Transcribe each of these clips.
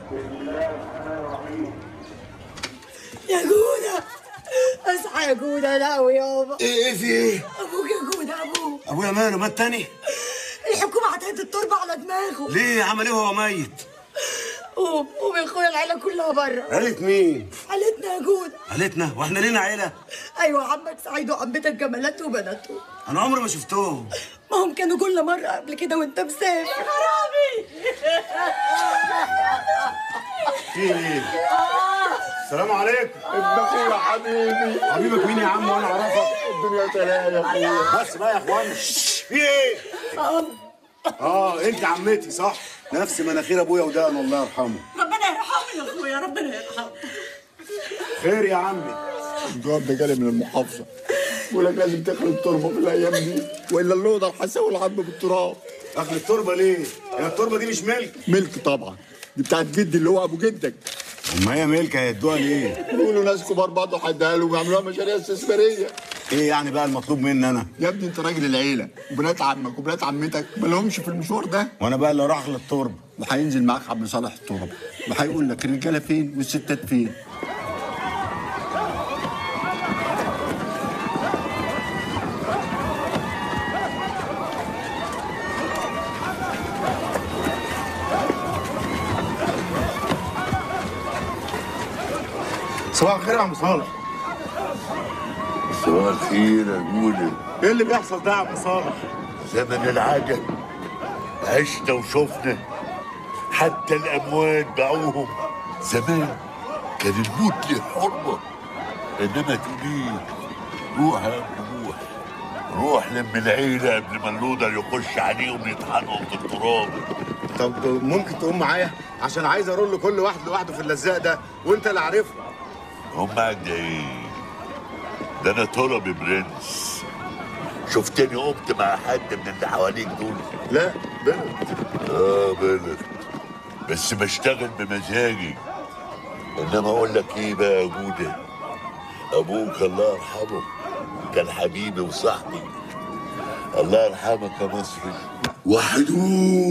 يا جودة اصحى يا جودة لا يابا ايه ايه في ايه؟ ابوك يا جودة ابوك ابويا ماله مات تاني؟ الحكومة هتهد التربة على دماغه ليه عمل ايه وهو ميت؟ قوم قوم يا اخويا العيلة كلها بره عيلة مين؟ عيلتنا يا جودة عيلتنا واحنا لينا عيلة؟ ايوه عمك سعيد وعمتك جمالات وبناته انا عمري ما شفتهم ما هم كانوا كل مرة قبل كده وانت مسافر يا حرامي في ايه؟ السلام عليكم ابن اخويا حبيبي حبيبك مين يا عم وانا اعرفك؟ الدنيا تلاقي يا اخويا بس بقى يا اخوان في ايه؟ اه انت عمتي صح؟ نفس مناخير ابويا ودقن الله يرحمه ربنا يرحمه يا اخويا ربنا يرحمه خير يا عمي الجواب ده جالي من المحافظه بيقول لك لازم تخلي التربه في الايام دي والا اللوضه الحساوي العب بالتراب اخد التربه ليه؟ هي التربه دي مش ملك ملك طبعا دي بتاعت جدي اللي هو ابو جدك ما هي ملك هيدوها ليه؟ بيقولوا ناس كبار برضه حدها له وبيعملوها مشاريع استثماريه ايه يعني بقى المطلوب مني انا؟ يا ابني انت راجل العيله وبنات عمك وبنات عمتك ما لهمش في المشوار ده وانا بقى اللي راح للتربه وهينزل معاك عم صالح التربه وهيقول لك الرجاله فين والستات فين صباح الخير يا عم صالح صباح الخير يا جولة ايه اللي بيحصل ده يا عم صالح؟ زمن العجل عشنا وشفنا حتى الأموات باعوهم زمان كان الموت له حرمة إنما تقولي روح يا ابني روح روح لم العيلة قبل ما اللودر يخش عليهم يطحنوا في التراب طب ممكن تقوم معايا عشان عايز ارول كل واحد لوحده في اللزاق ده وانت اللي عارفه هم قد ايه ده انا طلبي برنس شفتني قمت مع حد من اللي حواليك دول لا بلد اه بلد بس بشتغل بمزاجي انما اقول لك ايه بقى يا جوده ابوك الله يرحمه كان حبيبي وصاحبي الله يرحمك يا مصري وحدوه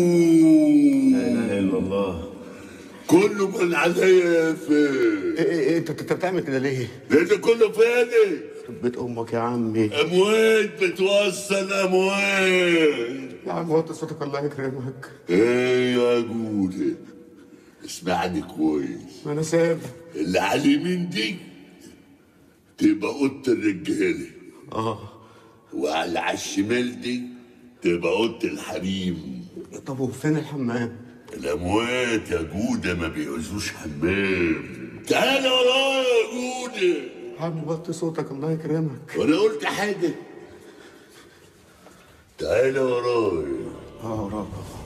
الا الله كله من عليا فين ايه ايه إيه، انت انت بتعمل كده ليه؟ لان كله فادي بيت امك يا عمي اموات بتوصل اموات يا عم وطي صوتك الله يكرمك ايه يا جوده اسمعني كويس انا سامع اللي على اليمين دي تبقى اوضه الرجاله اه وعلى على الشمال دي تبقى اوضه الحريم طب وفين الحمام؟ الاموات يا جوده ما بيعوزوش حمام تعال ورايا يا جوده يا عم وطي صوتك الله يكرمك وانا قلت حاجه تعال ورايا اه وراك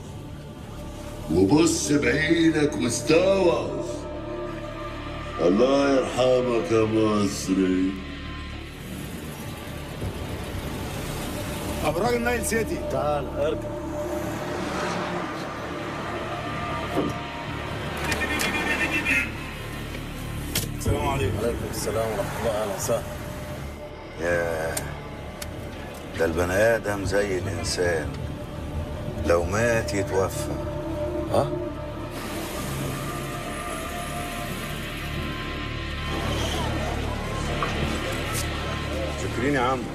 وبص بعينك واستوعب الله يرحمك يا مصري ابو راجل نايل سيتي تعال اركب السلام عليكم عليكم السلام ورحمه الله اهلا وسهلا ياه ده البني آدم زي الإنسان لو مات يتوفى ها شكرين يا عم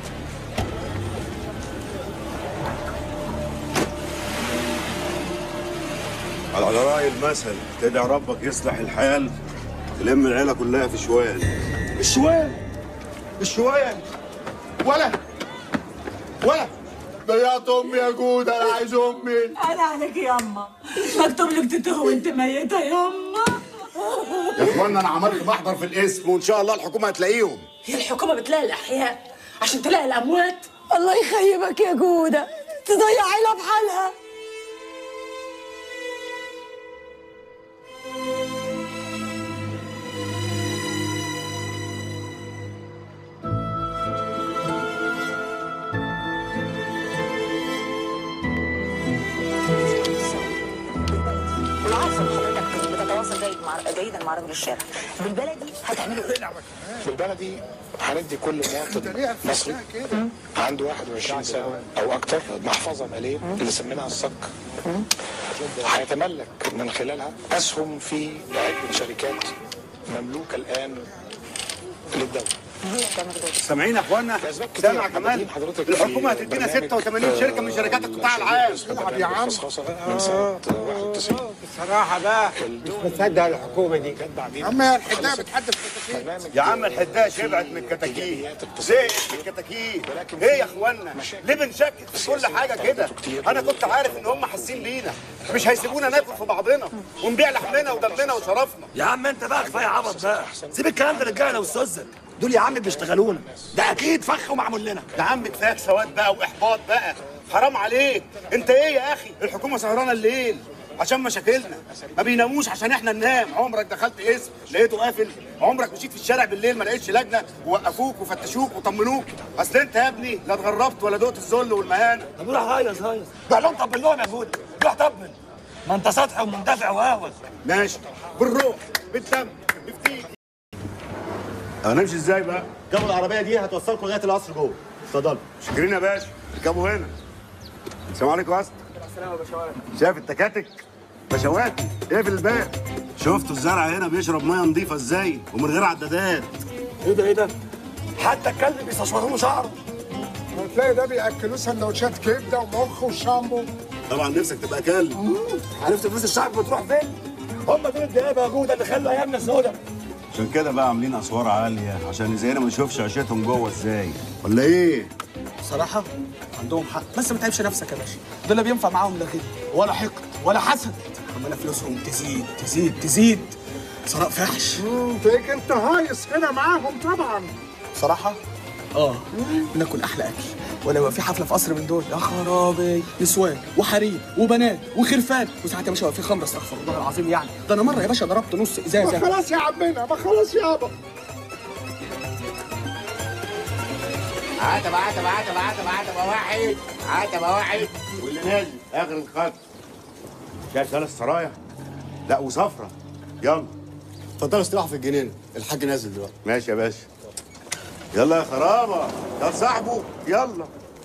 على رأي المثل تدعي ربك يصلح الحال تلم العيلة كلها في شوال الشوال الشوال ولا ولا ضيعت امي يا جوده انا عايز امي انا عليك ياما مكتوب لك تتوه وانت ميتة ياما يا اخوانا انا عملت محضر في الاسم وان شاء الله الحكومة هتلاقيهم هي الحكومة بتلاقي الأحياء عشان تلاقي الأموات الله يخيبك يا جودة تضيع عيلة بحالها العصر حضرتك بتتواصل جيد مع جيدا مع رجل الشارع بالبلدي هتعملوا ايه؟ في البلدي هندي كل مواطن مصري عنده 21 سنه او اكتر محفظه ماليه اللي سميناها الصك هيتملك من خلالها اسهم في عده شركات مملوكه الان للدوله سامعين يا اخوانا لأسباب كتير. سامع كمان حضرتك- حضرتك الحكومه في هتدينا برنامج، 86 شركه من شركات القطاع العام العب يا عم من سنه 91 بصراحة بقى مش مصدق الحكومة دي جت بعدين أما هي الحداية بتحدث كتاكيت برنامج يا عم الحدايه شبعت من الكتاكيت زهقت من الكتاكيت ايه يا اخوانا ليه بنشكك في كل حاجه كده انا كنت عارف ان هم حاسين بينا مش هيسيبونا ناكل في بعضنا ونبيع لحمنا ودمنا وشرفنا يا عم انت بقى كفايه عبط بقى سيب الكلام ده للرجاله والسذج دول يا عم بيشتغلونا ده اكيد فخ ومعمول لنا يا عم كفايه سواد بقى واحباط بقى حرام عليك انت ايه يا اخي الحكومه سهرانه الليل عشان مشاكلنا ما بيناموش عشان احنا ننام عمرك دخلت اسم لقيته قافل عمرك مشيت في الشارع بالليل ما لقيتش لجنه ووقفوك وفتشوك وطمنوك اصل انت يا ابني لا اتغربت ولا دقت الذل والمهانه طب روح هايص هايص روح لهم طبل لهم يا جود روح طبل ما انت سطحي ومندفع وهاوس ماشي بالروح بالدم بفتيك هنمشي ازاي بقى؟ جابوا العربيه دي هتوصلكم لغايه القصر جوه اتفضلوا شكرين يا باشا اركبوا هنا السلام عليكم يا اسطى السلام يا باشوات شايف التكاتك بشواتي اقفل الباب شفتوا الزرع هنا بيشرب ميه نظيفه ازاي ومن غير عدادات ايه ده ايه ده حتى الكلب بيستشمروا له شعره هتلاقي ده بياكلوه سندوتشات كبده ومخ وشامبو طبعا نفسك تبقى كلب عرفت فلوس الشعب بتروح فين هم دول الدقابه يا جوده اللي خلوا ايامنا سودا عشان كده بقى عاملين اسوار عاليه عشان زينا ما نشوفش عيشتهم جوه ازاي ولا ايه؟ بصراحة عندهم حق بس ما تعبش نفسك يا باشا دول لا بينفع معاهم لا غل ولا حقد ولا حسد عمالة فلوسهم تزيد تزيد تزيد ثراء فاحش تلاقيك انت هايص هنا معاهم طبعا بصراحة اه بناكل احلى اكل ولا يبقى في حفله في قصر من دول يا خرابي نسوان وحريم وبنات وخرفان وساعات يا باشا يبقى في خمره استغفر الله العظيم يعني ده انا مره يا باشا ضربت نص ما ازازه خلاص يا عمنا ما خلاص يابا عتبة عتبة عتبة عتبة عتبة واحد عتبة واحد واللي نازل اخر الخط شايف ثلاث سرايا لا وصفرة يلا اتفضلوا استراحوا في الجنينه الحاج نازل دلوقتي ماشي يا باشا يلا يا خرابه ده صاحبه يلا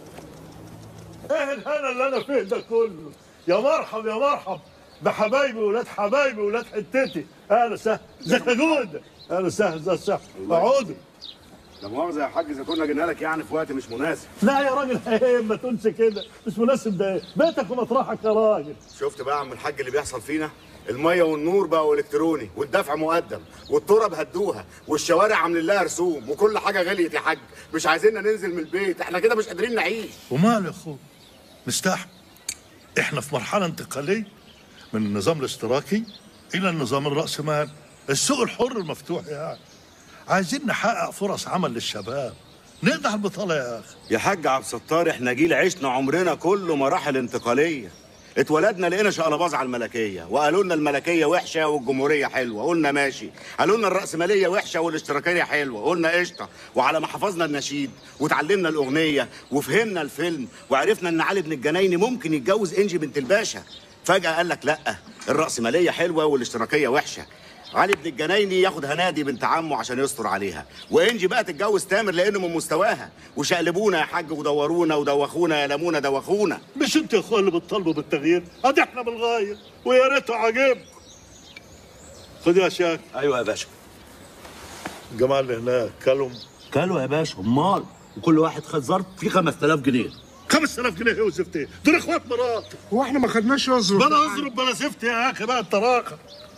ايه الهنا اللي انا فيه ده كله يا مرحب يا مرحب بحبايبي ولاد حبايبي ولاد حتتي اهلا وسهلا ازيك يا جود اهلا وسهلا ازيك وسهلا اقعدوا لا مؤاخذة يا حاج إذا كنا جينا لك يعني في وقت مش مناسب لا يا راجل ايه ما تقولش كده مش مناسب ده إيه؟ بيتك ومطرحك يا راجل شفت بقى يا عم الحاج اللي بيحصل فينا المية والنور بقوا الكتروني والدفع مقدم والتراب هدوها والشوارع عاملين لها رسوم وكل حاجة غليت يا حاج مش عايزيننا ننزل من البيت احنا كده مش قادرين نعيش وماله يا اخوي مستحمل احنا في مرحله انتقاليه من النظام الاشتراكي الى النظام الراسمالي السوق الحر المفتوح يعني عايزين نحقق فرص عمل للشباب نقطع البطاله يا اخي يا حاج عبد الستار احنا جيل عشنا عمرنا كله مراحل انتقالية اتولدنا لقينا شقلباز على الملكية وقالوا لنا الملكية وحشة والجمهورية حلوة قلنا ماشي قالوا لنا الرأسمالية وحشة والاشتراكية حلوة قلنا قشطة وعلى ما حفظنا النشيد وتعلمنا الأغنية وفهمنا الفيلم وعرفنا إن علي بن الجنايني ممكن يتجوز إنجي بنت الباشا فجأة قال لك لأ الرأسمالية حلوة والاشتراكية وحشة علي بن الجنايني ياخد هنادي بنت عمه عشان يستر عليها وانجي بقى تتجوز تامر لانه من مستواها وشقلبونا يا حاج ودورونا ودوخونا يا لمونا دوخونا مش انت يا اخويا اللي بتطالبوا بالتغيير ادي احنا بنغير ويا ريته عاجبكم خد يا شاك ايوه يا باشا الجماعه اللي هناك كلهم كلوا يا باشا امال وكل واحد خد ظرف فيه 5000 جنيه 5000 جنيه يا زفت ايه دول اخوات مرات هو احنا ما خدناش يظرف بلا اضرب بلا زفت يا اخي بقى انت راقب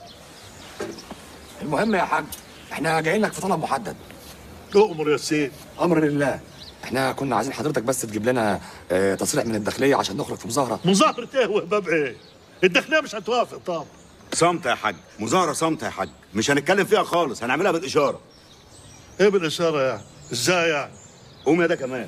المهم يا حاج احنا جايين لك في طلب محدد اؤمر يا سيد امر لله احنا كنا عايزين حضرتك بس تجيب لنا اه تصريح من الداخليه عشان نخرج في مظاهره مظاهره ايه وهباب ايه الداخليه مش هتوافق طبعا صمت يا حاج مظاهره صمت يا حاج مش هنتكلم فيها خالص هنعملها بالاشاره ايه بالاشاره يعني ازاي يعني قوم يا ده كمان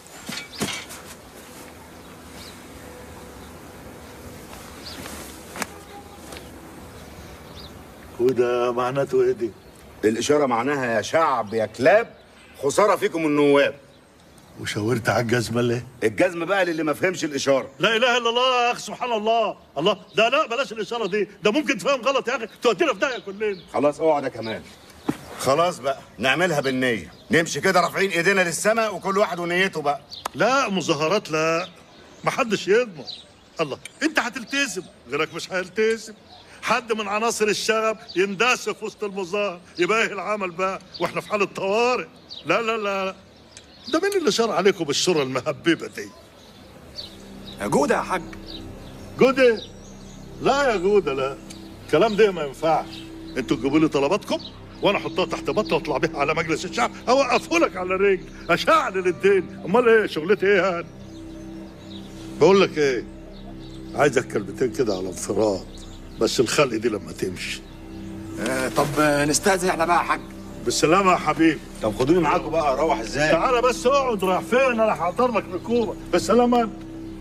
وده معناته ايه دي الاشاره معناها يا شعب يا كلاب خساره فيكم النواب وشاورت على الجزمه ليه الجزم بقى للي ما فهمش الاشاره لا اله الا الله يا اخي سبحان الله الله ده لا بلاش الاشاره دي ده ممكن تفهم غلط يا اخي تودينا في داهيه كلنا خلاص اقعد يا كمال خلاص بقى نعملها بالنيه نمشي كده رافعين ايدينا للسماء وكل واحد ونيته بقى لا مظاهرات لا محدش يضمن الله انت هتلتزم غيرك مش هيلتزم حد من عناصر الشغب ينداس في وسط المظاهر يبقى ايه العمل بقى واحنا في حاله طوارئ لا لا لا ده مين اللي شرع عليكم بالشورى المهببه دي يا جودة يا حاج جودة لا يا جودة لا الكلام ده ما ينفعش انتوا تجيبوا لي طلباتكم وانا احطها تحت بطه واطلع بيها على مجلس الشعب اوقفه لك على رجل اشعل الدين امال ايه شغلتي ايه يعني بقول لك ايه عايزك كلمتين كده على انفراد بس الخلق دي لما تمشي آه طب آه، نستأذن احنا بقى يا حاج بالسلامة يا حبيبي طب خدوني معاكم بقى اروح ازاي تعالى بس اقعد رايح فين انا هحضر لك ركوبة بالسلامة انت.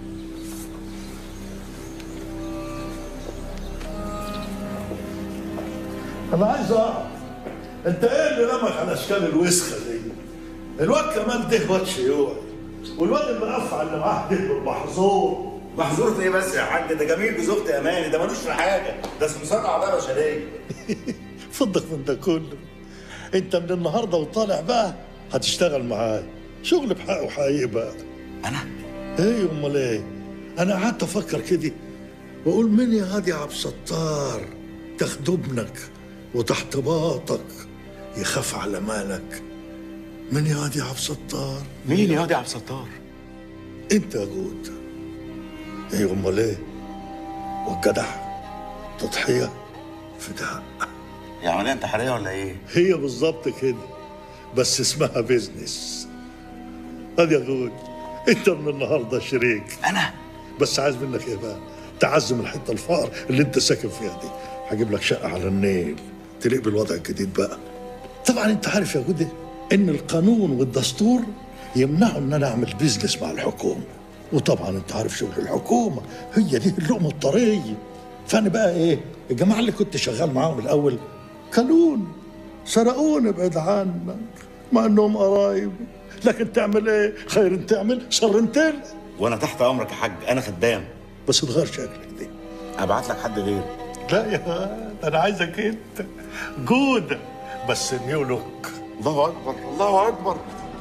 انا عايز اعرف انت ايه اللي رمك على اشكال الوسخة دي الواد كمان ده واد شيوعي والواد المقفع اللي معاه ده محظور محظور في ايه بس يا حاج ده جميل جوز اختي اماني ده ملوش في حاجه ده سمسار اعضاء بشريه فضك من ده كله انت من النهارده وطالع بقى هتشتغل معايا شغل بحق وحقيقي بقى انا ايه امال ايه انا قعدت افكر كده واقول مين يا هادي عبد الستار تاخد ابنك وتحت باطك يخاف على مالك مين يا هادي عبد الستار مين يا واد عبد الستار انت يا جود ايه امال ايه والجدع تضحيه فداء هي عمليه انتحاريه ولا ايه هي بالظبط كده بس اسمها بيزنس ادي يا جود انت من النهارده شريك انا بس عايز منك ايه بقى تعزم الحته الفقر اللي انت ساكن فيها دي هجيب لك شقه على النيل تليق بالوضع الجديد بقى طبعا انت عارف يا جودة ان القانون والدستور يمنعوا ان انا اعمل بيزنس مع الحكومه وطبعا انت عارف شغل الحكومه هي دي اللقمه الطريه فانا بقى ايه الجماعه اللي كنت شغال معاهم الاول كلون سرقوني بعيد عنك مع انهم قرايب لكن تعمل ايه خير تعمل شر تل وانا تحت امرك يا حاج انا خدام بس تغير شكلك دي ابعت لك حد غيري لا يا ده انا عايزك انت جودة بس نيو لوك الله اكبر الله اكبر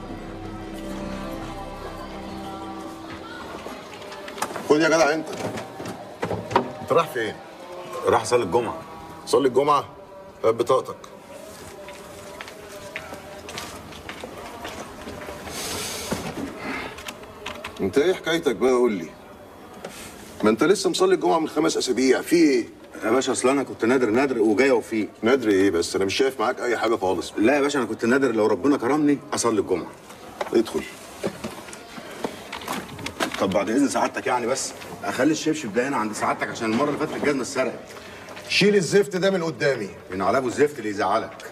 خد يا جدع انت انت رايح فين؟ راح اصلي الجمعه صلي الجمعه هات بطاقتك انت ايه حكايتك بقى قول لي ما انت لسه مصلي الجمعه من خمس اسابيع في ايه يا باشا اصل انا كنت نادر نادر وجاي وفيق نادر ايه بس انا مش شايف معاك اي حاجه خالص لا يا باشا انا كنت نادر لو ربنا كرمني اصلي الجمعه ادخل طب بعد اذن سعادتك يعني بس اخلي الشبشب ده هنا عند سعادتك عشان المره اللي فاتت الجزمه اتسرقت شيل الزفت ده من قدامي من على ابو الزفت اللي يزعلك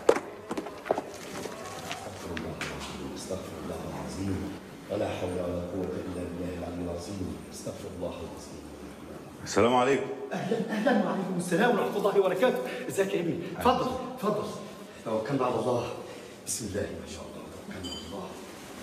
ولا حول ولا قوة إلا بالله العلي العظيم استغفر الله العظيم السلام عليكم أهلا أهلا وعليكم السلام ورحمة الله وبركاته ازيك يا ابني اتفضل اتفضل توكلنا على الله بسم الله ما شاء الله توكلنا على الله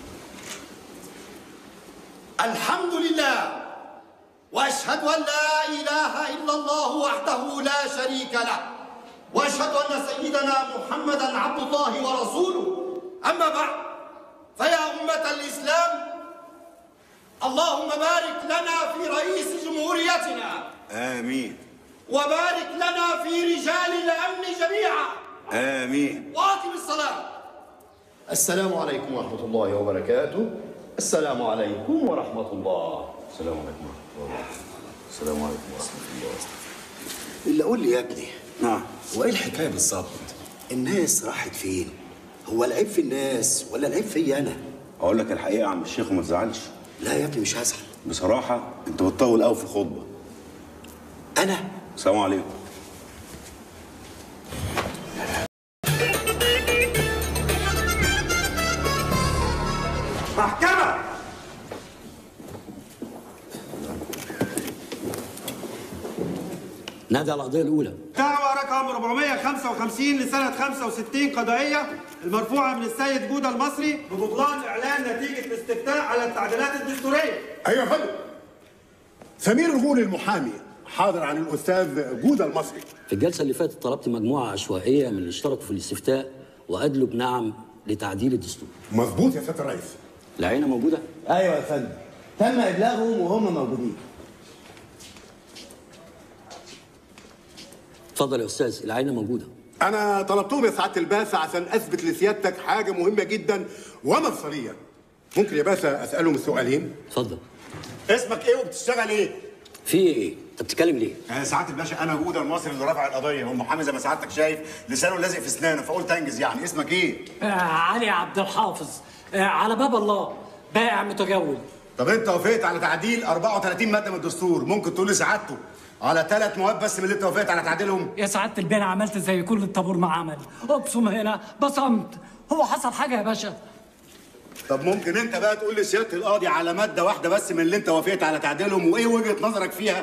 الحمد لله واشهد ان لا اله الا الله وحده لا شريك له واشهد ان سيدنا محمدا عبد الله ورسوله اما بعد فيا امه الاسلام اللهم بارك لنا في رئيس جمهوريتنا امين وبارك لنا في رجال الامن جميعا امين واقم الصلاه السلام عليكم ورحمة الله وبركاته السلام عليكم ورحمة الله السلام عليكم ورحمه الله السلام عليكم ورحمه الله إلا قول لي يا ابني نعم هو إيه الحكاية بالظبط؟ الناس راحت فين؟ هو العيب في الناس ولا العيب فيا أنا؟ اقول لك الحقيقه يا عم الشيخ وما تزعلش لا يا ابني مش هزعل بصراحه انت بتطول قوي في الخطبه أنا؟ السلام عليكم محكمة نادى على القضية الأولى دعوة رقم 455 لسنة 65 قضائية المرفوعة من السيد جودة المصري ببطلان إعلان نتيجة الاستفتاء على التعديلات الدستورية ايوه يا فندم سمير الغول المحامي حاضر عن الاستاذ جوده المصري في الجلسة اللي فاتت طلبت مجموعة عشوائية من اللي اشتركوا في الاستفتاء وأدلوا بنعم لتعديل الدستور مظبوط يا سياده الرئيس العينة موجودة؟ ايوه يا فندم تم ابلاغهم وهم موجودين اتفضل يا استاذ العينه موجوده انا طلبتهم يا سعاده الباسه عشان اثبت لسيادتك حاجه مهمه جدا ومفصليه ممكن يا باسه اسالهم سؤالين اتفضل اسمك ايه وبتشتغل ايه؟ في ايه؟ انت بتتكلم ليه؟ آه سعاده الباشا انا جوده المصري اللي رافع القضيه والمحامي زي ما سعادتك شايف لسانه لازق في اسنانه فقلت انجز يعني اسمك ايه؟ آه علي عبد الحافظ آه على باب الله بائع متجول طب انت وافقت على تعديل 34 ماده من الدستور ممكن تقول لي سعادته على ثلاث مواد بس من اللي انت وافقت على تعديلهم يا سعادة البين عملت زي كل الطابور ما عمل ابصم هنا بصمت هو حصل حاجة يا باشا طب ممكن انت بقى تقول لي سياده القاضي على ماده واحده بس من اللي انت وافقت على تعديلهم وايه وجهه نظرك فيها؟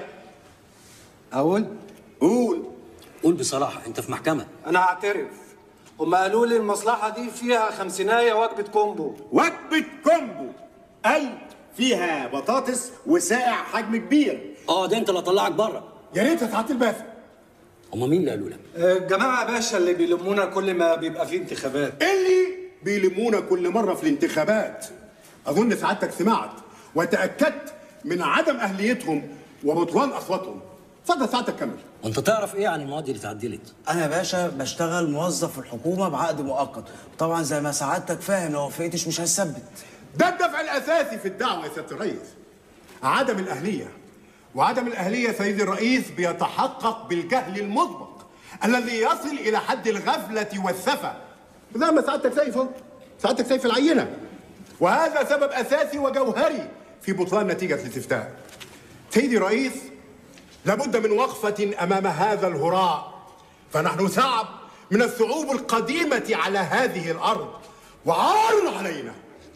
اقول قول قول بصراحه انت في محكمه انا هعترف هم قالوا لي المصلحه دي فيها خمسينايه وجبه كومبو وجبه كومبو اي فيها بطاطس وسائع حجم كبير اه ده انت اللي طلعك بره يا ريت يا سعاده الباسه هم مين اللي قالوا لك؟ الجماعه يا باشا اللي بيلمونا كل ما بيبقى فيه انتخابات اللي بيلمونا كل مره في الانتخابات اظن سعادتك سمعت وتاكدت من عدم اهليتهم وبطلان اصواتهم اتفضل سعادتك كمل وانت تعرف ايه عن المواد اللي اتعدلت؟ انا يا باشا بشتغل موظف في الحكومه بعقد مؤقت طبعا زي ما سعادتك فاهم لو وافقتش مش هثبت ده الدفع الاساسي في الدعوه يا سياده الرئيس عدم الاهليه وعدم الاهليه سيدي الرئيس بيتحقق بالجهل المطبق الذي يصل الى حد الغفله والسفه زي ما سعادتك شايف اهو سعادتك شايف العينه وهذا سبب اساسي وجوهري في بطلان نتيجه الاستفتاء سيدي الرئيس لابد من وقفه امام هذا الهراء فنحن شعب من الشعوب القديمه على هذه الارض وعار علينا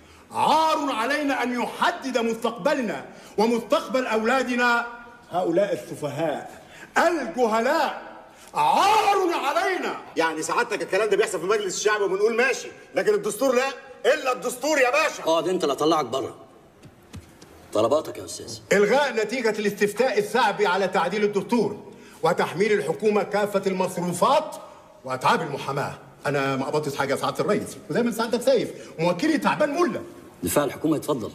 عار علينا ان يحدد مستقبلنا ومستقبل اولادنا هؤلاء السفهاء الجهلاء عار علينا يعني سعادتك الكلام ده بيحصل في مجلس الشعب وبنقول ماشي لكن الدستور لا الا الدستور يا باشا اه ده انت اللي طلعك بره طلباتك يا استاذ الغاء نتيجه الاستفتاء الشعبي على تعديل الدستور وتحميل الحكومه كافه المصروفات واتعاب المحاماه انا ما قبضتش حاجه يا سعاده الرئيس وزي ما سعادتك شايف موكلي تعبان مله دفاع الحكومه يتفضل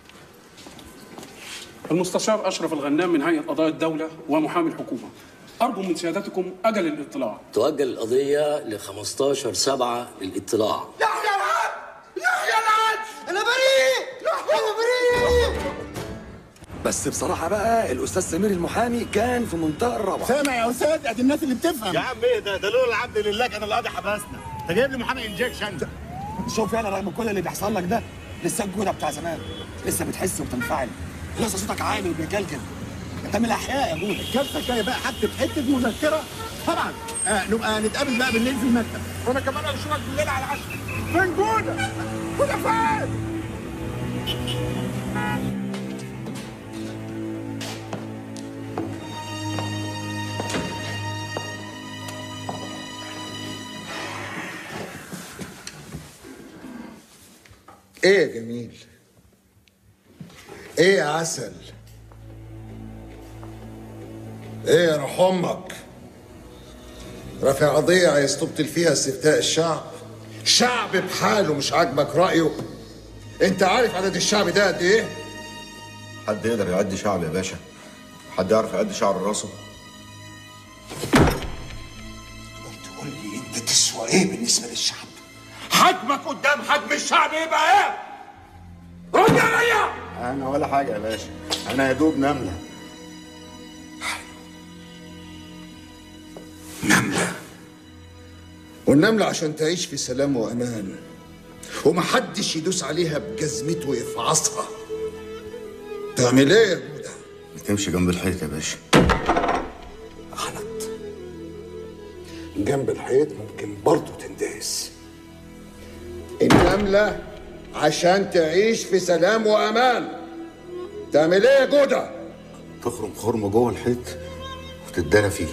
المستشار أشرف الغنام من هيئة قضايا الدولة ومحامي الحكومة أرجو من سيادتكم أجل الاطلاع تؤجل القضيه ل 15 7 للاطلاع يحيى العدل يحيى العدل انا بريء انا بريء بس بصراحة بقى الأستاذ سمير المحامي كان في منتهى الروعة سامع يا استاذ ادي الناس اللي بتفهم يا عم ايه ده ده لولا العبد لله كان القاضي حبسنا انت جايب لي محامي انجكشن شوف يعني رغم كل اللي بيحصل لك ده لسه الجودة بتاع زمان لسه بتحس وبتنفعل لسه صوتك عالي وبيكلكل انت من الأحياء يا جودة الكارثه جايه بقى حتى حته مذكره طبعا آه نبقى نتقابل بقى بالليل في المكتب وانا كمان اشوفك بالليل على العشاء فين جوده؟ جوده فين؟ ايه يا جميل ايه يا عسل ايه يا روح امك رافع قضية عايز تبطل فيها استفتاء الشعب شعب بحاله مش عاجبك رأيه انت عارف عدد الشعب ده قد ايه حد يقدر يعد شعب يا باشا حد يعرف يعد شعر راسه قول لي انت تسوى ايه بالنسبة للشعب حجمك قدام حجم الشعب يبقى ايه؟ رد عليا انا ولا حاجه يا باشا انا يا دوب نمله والنملة عشان تعيش في سلام وأمان ومحدش يدوس عليها بجزمته ويفعصها تعمل ايه يا جودة؟ بتمشي جنب الحيط يا باشا جنب الحيط ممكن برضه تندهس النملة عشان تعيش في سلام وأمان تعمل ايه يا جودة؟ تخرم خرم جوه الحيط وتتدلى فيه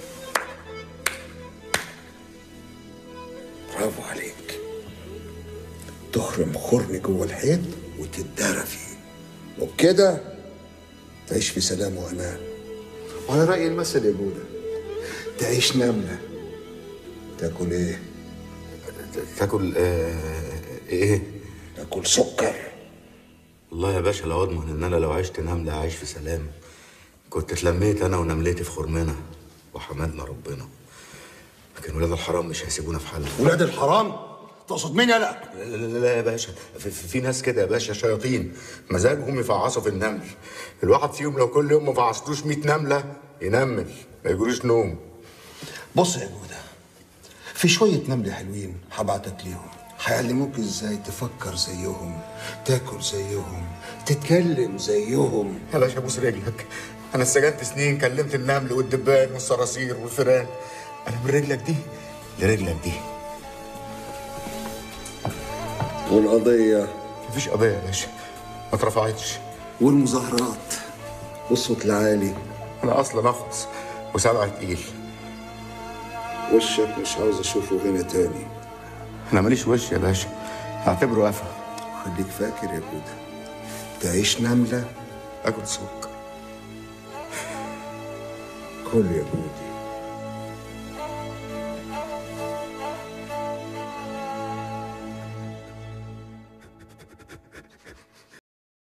برافو عليك تخرم خرم جوه الحيط وتتدارى فيه وبكده تعيش في سلام وامان وعلى راي المثل يا جوده تعيش نمله تاكل ايه؟ تاكل آه ايه؟ تاكل سكر والله يا باشا لو اضمن ان انا لو عشت نمله عايش في سلام كنت اتلميت انا ونملتي في خرمنا وحمدنا ربنا لكن ولاد الحرام مش هيسيبونا في حالنا ولاد الحرام تقصد مين يا لا لا لا, لا يا باشا في, في في ناس كده يا باشا شياطين مزاجهم يفعصوا في النمل الواحد فيهم لو كل يوم ما فعصتوش 100 نمله ينمل ما يجروش نوم بص يا جودة في شوية نمل حلوين هبعتك ليهم هيعلموك ازاي تفكر زيهم تاكل زيهم تتكلم زيهم يا باشا ابوس رجلك انا اتسجنت سنين كلمت النمل والدبان والصراصير والفئران انا من رجلك دي لرجلك دي والقضية مفيش قضيه يا باشا ما اترفعتش والمظاهرات والصوت العالي انا اصلا اخلص وسبع تقيل وشك مش عاوز اشوفه هنا تاني انا ماليش وش يا باشا اعتبره قفا خليك فاكر يا جودة تعيش نملة اكل سكر كل يا جودي